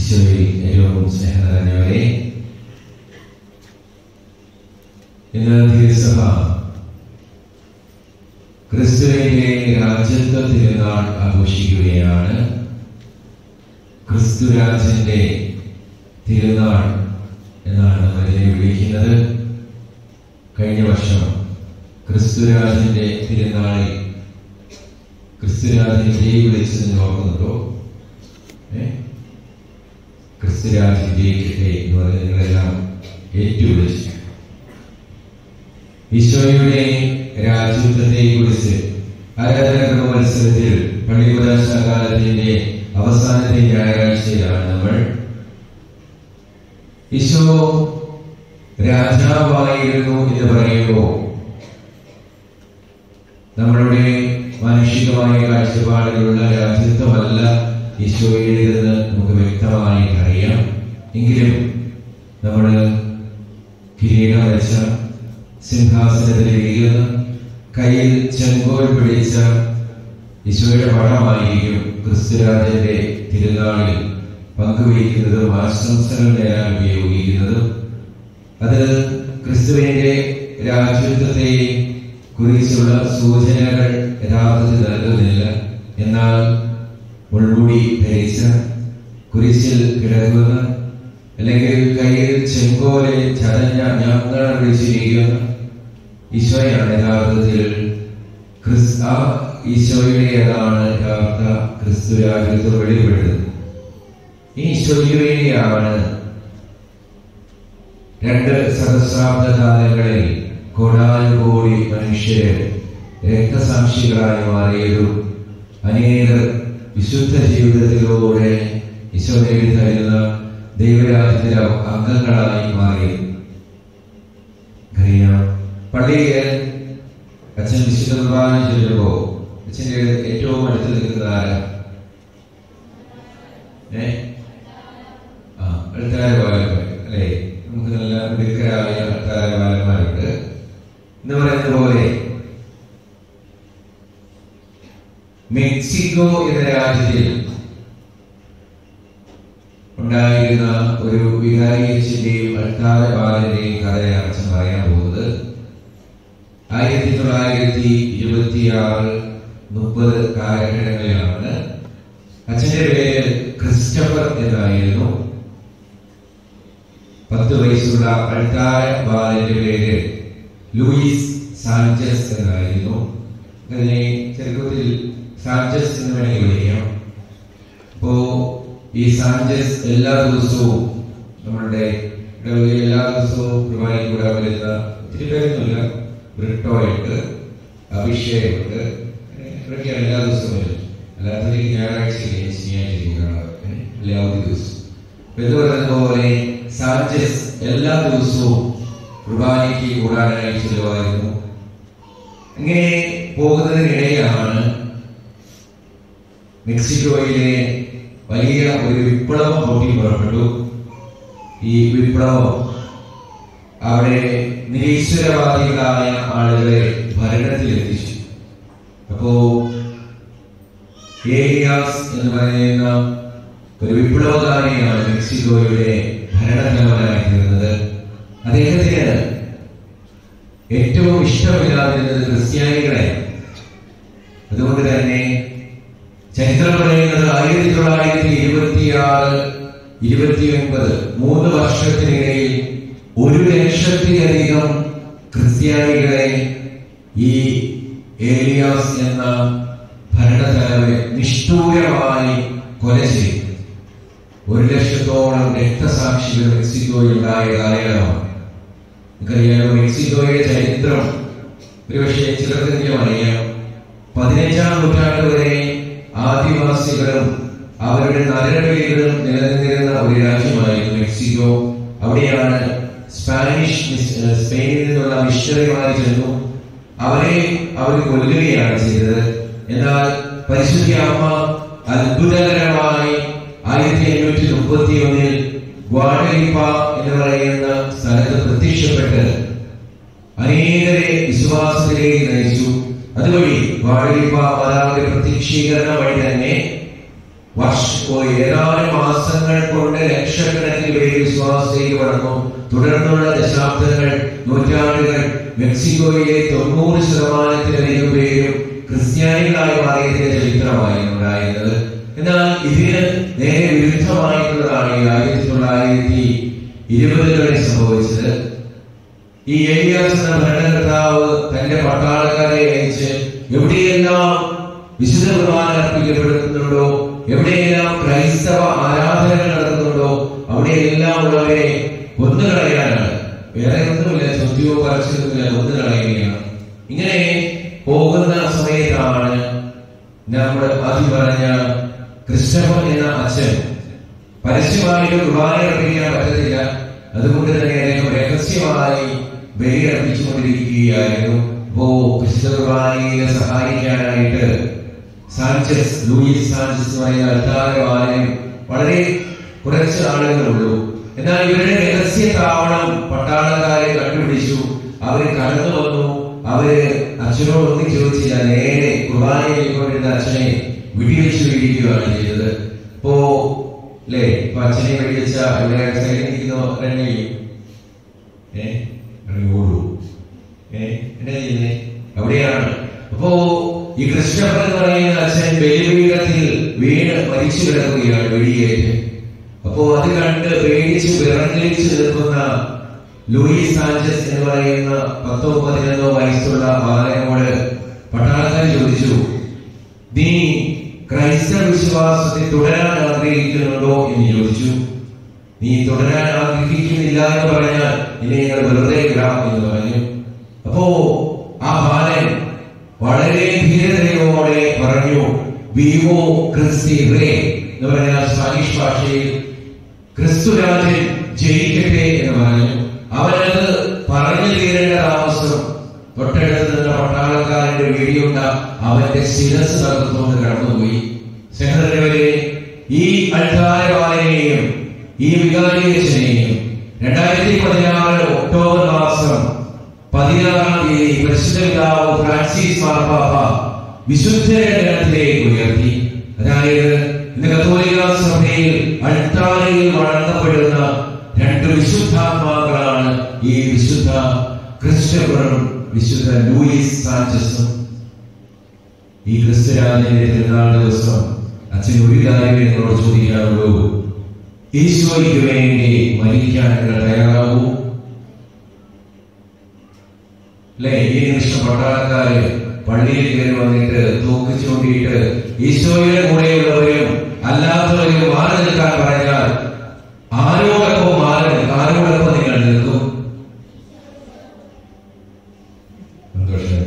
ഈശോയിൽ ഏറ്റവും സ്നേഹം നിറഞ്ഞവരെ ഇന്ന് തിരുസഭ ക്രിസ്തുവിന്റെ രാജ്യത്വ തിരുനാൾ ആഘോഷിക്കുകയാണ് ക്രിസ്തുരാജന്റെ തിരുനാൾ എന്നാണ് നമ്മൾ ഇതിനെ വിളിക്കുന്നത് കഴിഞ്ഞ വർഷം ക്രിസ്തുരാജന്റെ തിരുനാളിൽ ക്രിസ്തുരാജനെ ജയ് വിളിച്ചത് നിങ്ങൾ ഓർക്കുന്നുണ്ടോ ഏ? ക്രിസ്തുരാജ് ജയിക്കട്ടെ എന്ന് പറഞ്ഞ് നിങ്ങളെല്ലാം ഏറ്റുവിളിച്ചു ഈശോയുടെ രാജ്യത്വത്തെ കുറിച്ച് ആരാധന മത്സരത്തിൽ പള്ളിപുരാശാകാലത്തിന്റെ അവസാനത്തെ ഞായറാഴ്ചയിലാണ് നമ്മൾ ഈശോ രാജാവായിരുന്നു എന്ന് പറയുമ്പോൾ നമ്മളുടെ മാനുഷികമായ കാഴ്ചപ്പാടിലുള്ള രാജ്യത്വമല്ല ഈശോയുടേതെന്ന് നമുക്ക് വ്യക്തമായി അറിയാം എങ്കിലും നമ്മൾ കിരീടം വെച്ച സിംഹാസനത്തിലിരിക്കുന്ന കയ്യിൽ ചെങ്കോൽ പിടിച്ച ഈശോയുടെ പടമായിരിക്കും ക്രിസ്തുരാജന്റെ തിരുനാളിൽ പങ്കുവയ്ക്കുന്നതും ആശംസകൾ നേടാൻ ഉപയോഗിക്കുന്നതും അത് ക്രിസ്തുവിന്റെ രാജ്യത്വത്തെ കുറിച്ചുള്ള സൂചനകൾ യഥാർത്ഥത്തിൽ നൽകുന്നില്ല എന്നാൽ മുൾമുടി ധരിച്ച കുരിശിൽ കിടക്കുന്ന അല്ലെങ്കിൽ കയ്യിൽ ചെങ്കോലെ ചതഞ്ഞ ഞങ്ങൾ വിളിച്ചിരിക്കുന്ന ഈശോയാണ് യഥാർത്ഥത്തിൽ ക്രിസ് ആ ഈശോയുടേതാണ് യഥാർത്ഥ ക്രിസ്തു രാജ്യത്വം വെളിപ്പെടുന്നത് ഈ ഈശോയ്ക്ക് വേണ്ടിയാണ് രണ്ട് സഹസ്രാബ്ദ കാലങ്ങളിൽ കോടാനുകോടി മനുഷ്യര് രക്തസാക്ഷികളായി മാറിയതും അനേകർ വിശുദ്ധ ജീവിതത്തിലൂടെ ഈശോ നേടി തരുന്ന ദൈവരാജ്യത്തിലെ അംഗങ്ങളായി മാറിയത് അറിയാം പള്ളിയിൽ അച്ഛൻ വിശുദ്ധ കുർബാന ചൊല്ലുമ്പോ അച്ഛൻ്റെ ഏറ്റവും അടുത്ത് നിൽക്കുന്ന ആരാ ഏ ആ അടുത്താര ബാലന്മാർ അല്ലേ നമുക്ക് നല്ല മിടുക്കരായ അടുത്താര ബാലന്മാരുണ്ട് എന്ന് പറയുന്ന പോലെ മെക്സിക്കോ എന്ന രാജ്യത്തിൽ ഉണ്ടായിരുന്ന ഒരു വികാരിയച്ഛന്റെയും അൾത്താര ബാലന്റെയും കഥയാണ് അച്ഛൻ പറയാൻ പോകുന്നത് ആയിരത്തി തൊള്ളായിരത്തി ഇരുപത്തിയാറ് മുപ്പത് കാലഘട്ടങ്ങളിലാണ് അച്ഛന്റെ പേര് ക്രിസ്റ്റഫർ എന്നായിരുന്നു പത്ത് വയസ്സുള്ള അൾത്താര ബാലന്റെ പേര് ലൂയിസ് സാഞ്ചസ് എന്നായിരുന്നു അതിനെ ചെറുപ്പത്തിൽ സാഞ്ചസ് എന്ന് വേണമെങ്കിൽ വിളിക്കാം അപ്പോ ഈ സാഞ്ചസ് എല്ലാ ദിവസവും നമ്മളുടെ ഇടവകയിൽ എല്ലാ ദിവസവും കുർബാനയ്ക്ക് കൂടാൻ വരുന്ന ഒത്തിരി പേരൊന്നുമില്ല ബ്രിട്ടോയുണ്ട് അഭിഷേകമുണ്ട് ഇവരൊക്കെ എല്ലാ ദിവസവും വരും അല്ലാത്തവർക്ക് ഞായറാഴ്ച ശനിയാഴ്ച എല്ലാ അവധി ദിവസവും അപ്പൊ ഇത് പറയുന്ന പോലെ സാഞ്ചസ് എല്ലാ ദിവസവും കുർബാനയ്ക്ക് കൂടാനായി ചെലവായിരുന്നു ഇങ്ങനെ പോകുന്നതിനിടെയാണ് മെക്സിക്കോയിലെ വലിയ ഒരു വിപ്ലവം പൊട്ടി പുറപ്പെട്ടു ഈ വിപ്ലവം അവിടെ നിരീശ്വരവാദികളായ ആളുകളെ ഭരണത്തിലെത്തിച്ചു അപ്പോ ഏരിയാസ് എന്ന് പറയുന്ന ഒരു വിപ്ലവകാരിയാണ് മെക്സിക്കോയുടെ ഭരണത്തലവനായി തീർന്നത് അദ്ദേഹത്തിന് ഏറ്റവും ഇഷ്ടമില്ലാതിരുന്നത് ക്രിസ്ത്യാനികളെ അതുകൊണ്ട് തന്നെ ചരിത്രം പറയുന്നത് ആയിരത്തി തൊള്ളായിരത്തി ഇരുപത്തിയാറ് ഇരുപത്തിയൊൻപത് മൂന്ന് വർഷത്തിനിടയിൽ ഒരു ലക്ഷത്തിലധികം ക്രിസ്ത്യാനികളെ ഈ ഏലിയാസ് എന്ന ഭരണത്തലവൻ നിഷ്ഠൂരമായി കൊല ചെയ്തു ഒരു ലക്ഷത്തോളം രക്തസാക്ഷികൾ മെക്സിക്കോയിൽ ഉണ്ടായ കാലയളവാണ് നമുക്കറിയാമോ മെക്സിക്കോയുടെ ചരിത്രം ഒരുപക്ഷെ ചിലർക്കെങ്കിലും അറിയാം പതിനഞ്ചാം നൂറ്റാണ്ട് വരെ ആദിവാസികളും അവരുടെ നഗരവിളികളും നിലനിന്നിരുന്ന ഒരു രാജ്യമായിരുന്നു മെക്സിക്കോ അവിടെയാണ് സ്പാനിഷ് മിസ്- സ്പെയിനിൽ നിന്നുള്ള മിഷണറിമാർ ചെന്നു അവരെ അവർ കൊല്ലുകയാണ് ചെയ്തത് എന്നാൽ പരിശുദ്ധി അമ്മ അത്ഭുതകരമായി ആയിരത്തി അഞ്ഞൂറ്റി മുപ്പത്തി ഒന്നിൽ ഗ്വാഡലിപ്പ എന്ന് പറയുന്ന സ്ഥലത്ത് പ്രത്യക്ഷപ്പെട്ട് അനേകരെ വിശ്വാസത്തിലേക്ക് നയിച്ചു. നയിച്ചു അതുവഴി വാഴലിപ്പ മാതാവിന്റെ പ്രത്യക്ഷീകരണം വഴി തന്നെ വർഷ ഏതാനും മാസങ്ങൾ കൊണ്ട് ലക്ഷക്കണക്കിന് പേര് വിശ്വാസത്തിലേക്ക് വളർന്നു തുടർന്നുള്ള ദശാബ്ദങ്ങൾ നൂറ്റാണ്ടുകൾ മെക്സിക്കോയിലെ തൊണ്ണൂറ് ശതമാനത്തിലധികം പേരും ക്രിസ്ത്യാനികളായി മാറിയതിന്റെ ചരിത്രമായി ഉണ്ടായിരുന്നത് എന്നാൽ ഇതിന് നേരെ വിരുദ്ധമായിട്ടുള്ളതാണ് ഈ ആയിരത്തി തൊള്ളായിരത്തി ഇരുപതുകളിൽ സംഭവിച്ചത് ഈ ഏലിയാസ് എന്ന ഭരണകർത്താവ് തന്റെ പട്ടാളക്കാരെ അയച്ച് എവിടെയെല്ലാം വിശുദ്ധ കുർബാന അർപ്പിക്കപ്പെടുന്നുണ്ടോ എവിടെയെല്ലാം ക്രൈസ്തവ ആരാധനകൾ നടക്കുന്നുണ്ടോ അവിടെയെല്ലാം ഉള്ളവരെ കൊന്നുകളയാനാണ് വേറെ ഒന്നുമില്ല ചോദ്യമോ പറച്ചിലൊന്നുമില്ല കൊന്നുകളയുകയാണ് ഇങ്ങനെ പോകുന്ന സമയത്താണ് നമ്മൾ ആദ്യം പറഞ്ഞ ക്രിസ്റ്റഫൻ എന്ന അച്ഛൻ പരസ്യമായിട്ട് കുർബാന അർപ്പിക്കാൻ പറ്റത്തില്ല അതുകൊണ്ട് തന്നെ അദ്ദേഹം രഹസ്യമായി ബലി അർപ്പിച്ചുകൊണ്ടിരിക്കുകയായിരുന്നു അപ്പോ വിശുദ്ധ കുർബാനയെ സഹായിക്കാനായിട്ട് സാഞ്ചസ് ലൂയിസ് സാഞ്ചസ് എന്ന് പറയുന്ന അൽത്താരവാലയം വളരെ കുറച്ച് ആളുകളുള്ളൂ എന്നാൽ ഇവരുടെ രഹസ്യ താവളം പട്ടാളക്കാരെ കണ്ടുപിടിച്ചു അവര് കടന്നു വന്നു അവര് അച്ഛനോട് ഒന്നും ചോദിച്ചില്ല നേരെ കുർബാനയിലേക്ക് കൊണ്ടിരുന്ന അച്ഛനെ വെടിവെച്ച് വീഴിക്കുകയാണ് ചെയ്തത് അപ്പോ അല്ലേ ഇപ്പൊ അച്ഛനെ വെടിവെച്ച ഇവിടെ സൈഡിൽ നിൽക്കുന്ന രണ്ടേ ഏ ഇറങ്ങി ഓടൂ ഏ എന്താ ചെയ്യുന്നേ അവിടെയാണ് അപ്പോ ഈ കൃഷ്ണപ്പൻ എന്ന് പറയുന്ന അച്ഛൻ ബലിപീഠത്തിൽ വീണ് മരിച്ചു കിടക്കുകയാണ് വെടിയേറ്റ് അപ്പോ അത് കണ്ട് പേടിച്ച് വിറങ്ങലിച്ച് നിൽക്കുന്ന ലൂയിസ് സാഞ്ചസ് എന്ന് പറയുന്ന പത്തോ പതിനൊന്നോ വയസ്സുള്ള ബാലനോട് പട്ടാളക്കാർ ചോദിച്ചു നീ ക്രൈസ്തവ വിശ്വാസത്തിൽ തുടരാൻ ആഗ്രഹിക്കുന്നുണ്ടോ എന്ന് ചോദിച്ചു നീ തുടരാൻ ആഗ്രഹിക്കുന്നില്ല എന്ന് പറഞ്ഞാൽ ഇനി നിങ്ങൾ വെറുതെ ഇടാം എന്ന് പറഞ്ഞു അപ്പോ ആ ബാലൻ വളരെ ധീരതയോടെ പറഞ്ഞു വിവോ ക്രിസ്തി റേ എന്ന് പറഞ്ഞ സ്പാനിഷ് ഭാഷയിൽ ക്രിസ്തുരാജൻ ജയിക്കട്ടെ എന്ന് പറഞ്ഞു അവനത് പറഞ്ഞു തീരേണ്ട താമസം തൊട്ടടുത്ത് നിന്ന പട്ടാളക്കാരന്റെ വെടിയുണ്ട അവന്റെ ശിരസ് തകർത്തുകൊണ്ട് കടന്നുപോയി സഹോദരവരെ ഈ അൾത്താരവാലനെയും ഈ വികാരിയച്ഛനെയും രണ്ടായിരത്തി പതിനാറ് ഒക്ടോബർ മാസം പതിനാറാം തീയതി പ്രസിഡന്റാവ് ഫ്രാൻസിസ് മാർപ്പാപ്പ വിശുദ്ധരുടെ ഗണത്തിലേക്ക് ഉയർത്തി അതായത് ഇന്ന് കത്തോലിക്ക സഭയിൽ അൾത്താരയിൽ വഴങ്ങപ്പെടുന്ന രണ്ട് വിശുദ്ധാത്മാക്കളാണ് ഈ വിശുദ്ധ ക്രിസ്റ്റഫറും വിശുദ്ധ ലൂയിസ് സാഞ്ചസും ഈ ക്രിസ്തുരാജന്റെ തിരുനാൾ ദിവസം അച്ഛൻ ഒരു കാര്യം നിങ്ങളോട് ചോദിക്കാറുള്ളൂ ഈശോയ്ക്ക് വേണ്ടി മരിക്കാൻ നിങ്ങൾ തയ്യാറാവൂ അല്ലെ ഈ നിമിഷം പട്ടാളക്കാര് പള്ളിയിൽ കയറി വന്നിട്ട് തൂക്കി ചൂണ്ടിയിട്ട് ഈശോയുടെ കൂടെയുള്ളവരും അല്ലാത്തവരും മാറി നിൽക്കാൻ പറഞ്ഞാൽ ആരോടൊപ്പം മാറി നിൽക്കും ആരോടൊപ്പം നിങ്ങൾ നിൽക്കും സന്തോഷം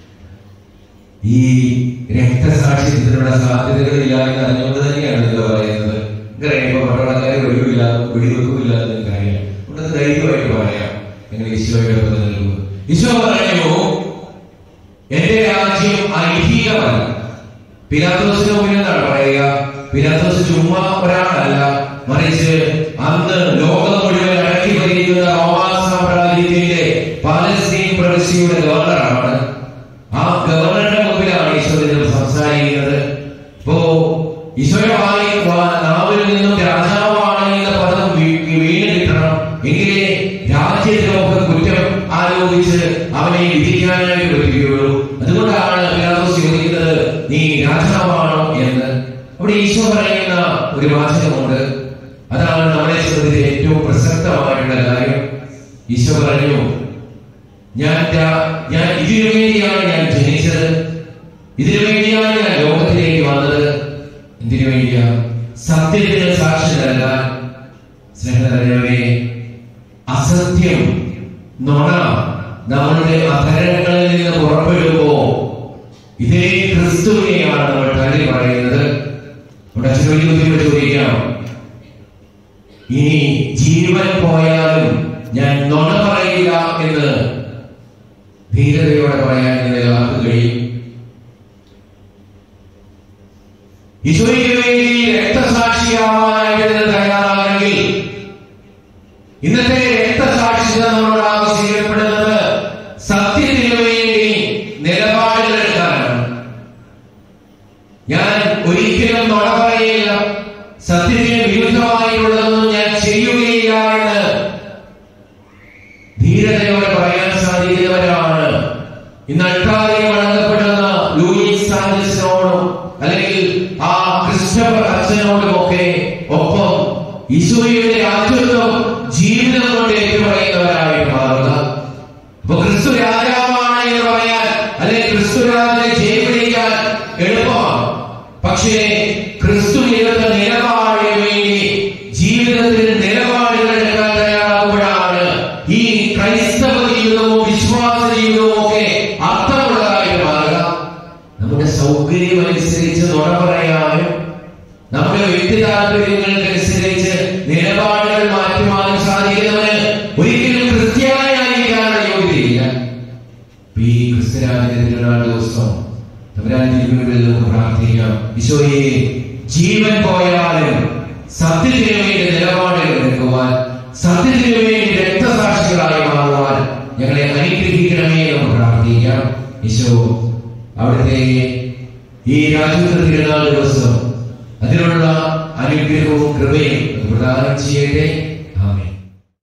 ഈ രക്തസാക്ഷിത്വത്തിനുള്ള സാധ്യതകളില്ല എന്ന് അറിഞ്ഞുകൊണ്ട് തന്നെയാണ് ഇത് പറയുന്നത് ഇപ്പൊ പട്ടാളക്കാരെ വെടിവില്ല വെടിവെക്കുമില്ല എന്ന് എനിക്കറിയാം അതുകൊണ്ട് ധൈര്യമായിട്ട് പറയാം നിങ്ങൾ ഈശോയുടെ ഒപ്പം നിൽക്കുന്നു ഈശോ പറഞ്ഞു എന്റെ രാജ്യം ഐഹികമല്ല പിലാത്തോസിന് മുന്നിൽ എന്താണ് പറയുക പിലാത്തോസ് ചുമ്മാ ഒരാളല്ല മറിച്ച് അന്ന് ലോകം മുഴുവൻ അടക്കി ഭരിക്കുന്ന റോമാ സാമ്രാജ്യത്തിന്റെ പാലസ്തീൻ പ്രവിശ്യയുടെ ഗവർണറാണ് ആ ഗവർണറുടെ മുമ്പിലാണ് ഈശോ ഇതിൽ സംസാരിക്കുന്നത് ഇപ്പോ ഈശോയുടെ വായി വാ- നാവിൽ നിന്നും രാജാവാണ് എന്ന പദം വീ- വീണ് കിട്ടണം എങ്കിലേ രാജ്യദ്രോഹ കുറ്റം ആരോപിച്ച് അവനെ വിധിക്കാനായിട്ട് പറ്റുകയുള്ളൂ അതുകൊണ്ടാണ് പിലാത്തോസ് ചോദിക്കുന്നത് നീ രാജാവാണോ എന്ന് അവിടെ ഈശോ പറയുന്ന ഒരു വാചകമുണ്ട് അതാണ് നമ്മളെ സംബന്ധിച്ച് ഏറ്റവും പ്രസക്തമായിട്ടുള്ള കാര്യം ഈശോ പറഞ്ഞു ഞാൻ രാ- ഞാൻ ഇതിനു വേണ്ടിയാണ് ഞാൻ ജനിച്ചത് ഇതിനു വേണ്ടിയാണ് ഞാൻ ലോകത്തിലേക്ക് വന്നത് എന്തിനു വേണ്ടിയാ സത്യത്തിന് സാക്ഷി നൽകാൻ സ്നേഹതരവേ അസത്യം നുണ നമ്മളുടെ അധരങ്ങളിൽ നിന്ന് പുറപ്പെടുമ്പോ ഇതേ ക്രിസ്തുവിനെയാണ് നമ്മൾ തള്ളി പറയുന്നത് നമ്മുടെ അച്ഛനോട് ചോദ്യം ചോദിക്കാം ഇനി ജീവൻ പോയാലും ഞാൻ നുണ പറയില്ല എന്ന് ധീരതയോടെ പറയാൻ നിങ്ങൾ ആർക്ക് കഴിയും ഈശോയ്ക്ക് വേണ്ടി രക്തസാക്ഷിയാവാനായിട്ട് നിങ്ങൾ തയ്യാറാണെങ്കിൽ ഇന്നത്തെ രക്തസാക്ഷിത നമ്മളോട് ആവശ്യപ്പെടുന്നത് സത്യത്തിന് വേണ്ടി നിലപാടുകൾ എടുക്കാനാണ് ഞാൻ ഒരിക്കലും നുണ പറയില്ല സത്യത്തിന് വിരുദ്ധമായിട്ടുള്ളതൊന്നും ഞാൻ ചെയ്യുകയില്ല എന്ന് ധീരതയോടെ പറയാൻ സാധിക്കുന്നവരാണ് ഇന്ന് അട്ടാളിയെ വഴങ്ങപ്പെടുന്ന ലൂയിസ് സാഞ്ചസിനോടും അല്ലെങ്കിൽ ആ ക്രിസ്റ്റഫർ അച്ഛനോടും ഒക്കെ ഒപ്പം ഈശോയുടെ രാജ്യത്വം ജീവിതം കൊണ്ട് ഏറ്റുപറയുന്നവരായിട്ട് മാറുക അപ്പൊ ക്രിസ്തു രാജാവാണ് എന്ന് പറയാൻ അല്ലെങ്കിൽ ക്രിസ്തു രാജനെ ജയപിടിക്കാൻ എളുപ്പമാണ് പക്ഷേ ക്രിസ്തു എടുത്ത നിലപാടിന് വേണ്ടി ജീവിതത്തിൽ നിലപാടുകൾ എടുക്കാൻ തയ്യാറാകുമ്പോഴാണ് ഈ ക്രൈസ്തവ ജീവിതവും വിശ്വാസ ജീവിതവും ഒക്കെ അർത്ഥമുള്ളതായിട്ട് മാറുക നമ്മുടെ സൗകര്യം അനുസരിച്ച് നുണ പറയാനും നമ്മുടെ വ്യക്തി താല്പര്യങ്ങൾക്കനുസരിച്ച് നിലപാടുകൾ മാറ്റുവാനും സാധിക്കുന്നവന് ഒരിക്കലും ക്രിസ്ത്യാനായിരിക്കാനുള്ള യോഗ്യതയില്ല ഇപ്പൊ ഈ ക്രിസ്ത്യരാജന്റെ തിരുനാൾ ദിവസം തമ്പുരാനിൽ നമുക്ക് പ്രാർത്ഥിക്കാം ഈശോയെ ജീവൻ പോയാലും സത്യത്തിന് വേണ്ടി നിലപാടുകൾ എടുക്കുവാൻ സത്യത്തിന് വേണ്ടി രക്തസാക്ഷികളായി മാറുവാൻ ഞങ്ങളെ അനുഗ്രഹിക്കണമേ എന്ന് പ്രാർത്ഥിക്കാം ഈശോ അവിടുത്തെ ഈ രാജ്യത്തെ തിരുനാൾ ദിവസം അതിനുള്ള അനുഗ്രഹവും കൃപയും പ്രദാനം ചെയ്യട്ടെ